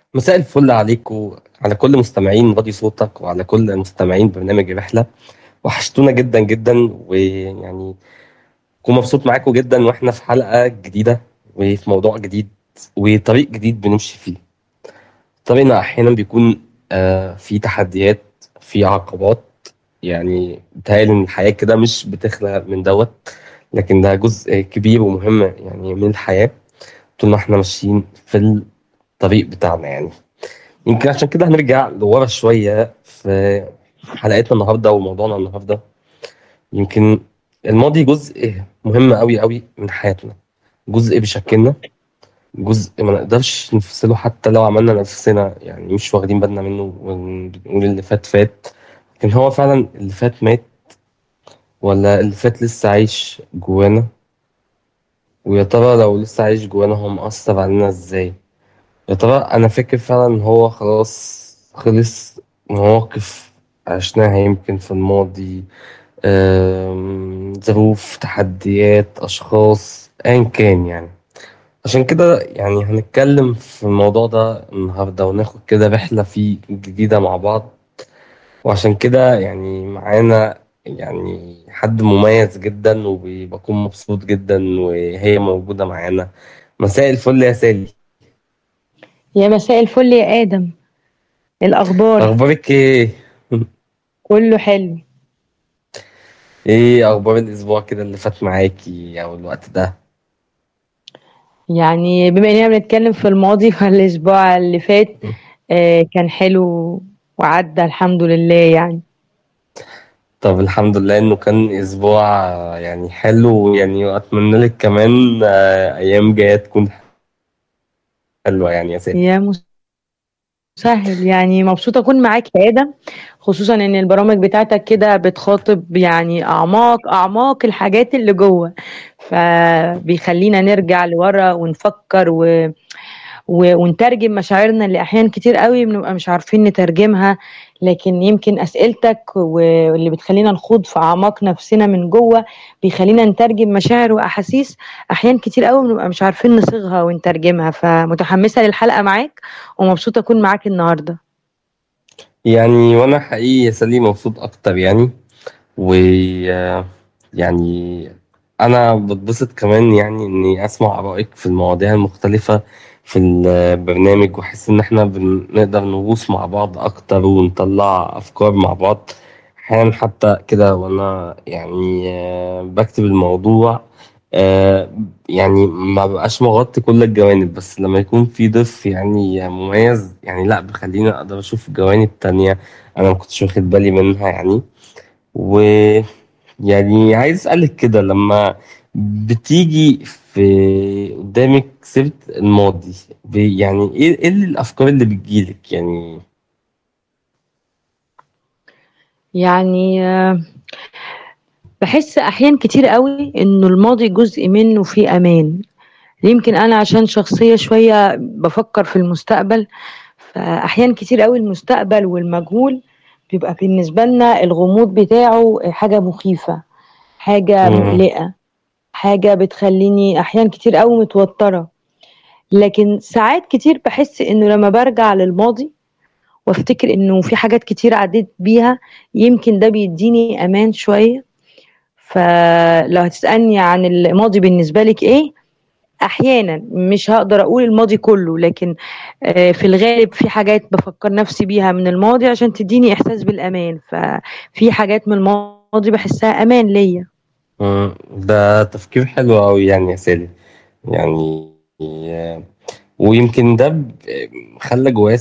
مساء الفل عليك وعلى كل مستمعين راديو صوتك وعلى كل مستمعين برنامج رحلة وحشتونا جدا جدا ويعني كون مبسوط معاكم جدا واحنا في حلقة جديدة وفي موضوع جديد وطريق جديد بنمشي فيه طريقنا أحيانا بيكون آه، في تحديات في عقبات يعني بتهيألي إن الحياة كده مش بتخلق من دوت لكن ده جزء كبير ومهم يعني من الحياة طول ما احنا ماشيين في الطريق بتاعنا يعني يمكن عشان كده هنرجع لورا شوية في حلقتنا النهاردة وموضوعنا النهاردة يمكن الماضي جزء مهم قوي قوي من حياتنا جزء بيشكلنا جزء ما نقدرش نفصله حتى لو عملنا نفسنا يعني مش واخدين بالنا منه ونقول اللي فات فات لكن هو فعلا اللي فات مات ولا اللي فات لسه عايش جوانا ويا ترى لو لسه عايش جوانا هو مأثر علينا ازاي يا ترى أنا فاكر فعلا إن هو خلاص خلص مواقف عشناها يمكن في الماضي آم، ظروف تحديات أشخاص أيا كان يعني عشان كده يعني هنتكلم في الموضوع ده النهاردة وناخد كده رحلة فيه جديدة مع بعض وعشان كده يعني معانا يعني حد مميز جدا وبكون مبسوط جدا وهي موجودة معانا مساء الفل يا سالي يا مساء الفل يا آدم الأخبار أخبارك إيه؟ كله حلو ايه اخبار الاسبوع كده اللي فات معاكي او الوقت ده يعني بما إننا بنتكلم في الماضي فالأسبوع اللي فات آه كان حلو وعدى الحمد لله يعني طب الحمد لله انه كان اسبوع آه، يعني حلو يعني واتمنى لك كمان آه، ايام جايه تكون حلوه يعني يا سيدي يا مسهل يعني مبسوطة أكون معاك يا آدم خصوصا إن البرامج بتاعتك كده بتخاطب يعني أعماق أعماق الحاجات اللي جوه فبيخلينا نرجع لورا ونفكر و... و... ونترجم مشاعرنا اللي أحيانا كتير قوي بنبقى مش عارفين نترجمها لكن يمكن أسئلتك واللي بتخلينا نخوض في أعماق نفسنا من جوه بيخلينا نترجم مشاعر وأحاسيس أحيان كتير قوي بنبقى مش عارفين نصيغها ونترجمها فمتحمسة للحلقة معاك ومبسوطة أكون معاك النهاردة يعني وانا حقيقي يا سليم مبسوط اكتر يعني و آه، يعني انا بتبسط كمان يعني اني اسمع ارائك في المواضيع المختلفه في البرنامج واحس ان احنا بنقدر نغوص مع بعض اكتر ونطلع افكار مع بعض احيانا حتى كده وانا يعني آه، بكتب الموضوع آه، يعني ما بقاش مغطي كل الجوانب بس لما يكون في ضيف يعني مميز يعني لا بخليني اقدر اشوف جوانب تانية انا ما كنتش واخد بالي منها يعني و يعني عايز اسالك كده لما بتيجي في قدامك سيرة الماضي ب- يعني ايه ايه اللي الافكار اللي بتجيلك يعني يعني آه، بحس أحيان كتير قوي إنه الماضي جزء منه فيه أمان يمكن أنا عشان شخصية شوية بفكر في المستقبل فأحيان كتير قوي المستقبل والمجهول بيبقى بالنسبة لنا الغموض بتاعه حاجة مخيفة حاجة مم. مقلقة حاجة بتخليني أحيان كتير قوي متوترة لكن ساعات كتير بحس إنه لما برجع للماضي وافتكر إنه في حاجات كتير عديت بيها يمكن ده بيديني أمان شوية فلو هتسألني عن الماضي بالنسبة لك إيه أحيانا مش هقدر أقول الماضي كله لكن آه، في الغالب في حاجات بفكر نفسي بيها من الماضي عشان تديني إحساس بالأمان ففي حاجات من الماضي بحسها أمان ليا مم. ده تفكير حلو قوي يعني يا سالي يعني آه، ويمكن ده ب- خلى جوايا